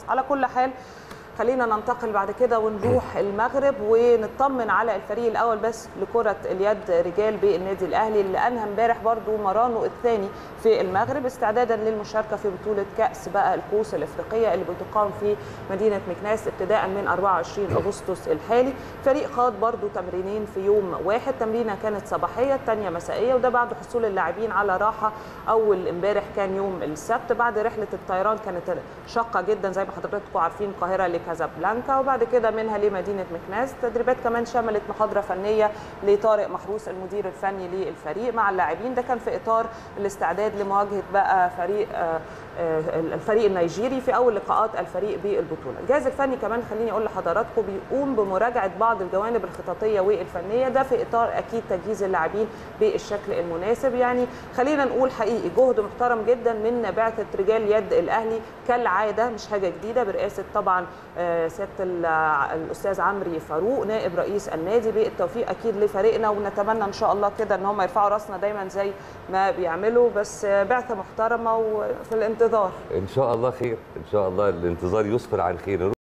على كل حال خلينا ننتقل بعد كده ونروح المغرب ونطمن على الفريق الاول بس لكره اليد رجال بالنادي الاهلي اللي انهى امبارح برضو مرانه الثاني في المغرب استعدادا للمشاركه في بطوله كاس بقى الكؤوس الافريقيه اللي بتقام في مدينه مكناس ابتداء من 24 اغسطس الحالي فريق خاض برضو تمرينين في يوم واحد تمرينه كانت صباحيه الثانيه مسائيه وده بعد حصول اللاعبين على راحه اول امبارح كان يوم السبت بعد رحله الطيران كانت شاقه جدا زي ما حضراتكم عارفين القاهره كازابلانكا وبعد كده منها لمدينه مكناس تدريبات كمان شملت محاضره فنيه لطارق محروس المدير الفني للفريق مع اللاعبين ده كان في اطار الاستعداد لمواجهه بقى فريق الفريق النيجيري في اول لقاءات الفريق بالبطوله الجهاز الفني كمان خليني اقول لحضراتكم بيقوم بمراجعه بعض الجوانب الخططيه والفنيه ده في اطار اكيد تجهيز اللاعبين بالشكل المناسب يعني خلينا نقول حقيقي جهد محترم جدا من بعثه رجال يد الاهلي كالعاده مش حاجه جديده برئاسه طبعا سياده الاستاذ عمرو فاروق نائب رئيس النادي بالتوفيق اكيد لفريقنا ونتمنى ان شاء الله كده ان هم يرفعوا راسنا دايما زي ما بيعملوا بس بعثه محترمه وفي الانتظار ان شاء الله خير ان شاء الله الانتظار يسفر عن خير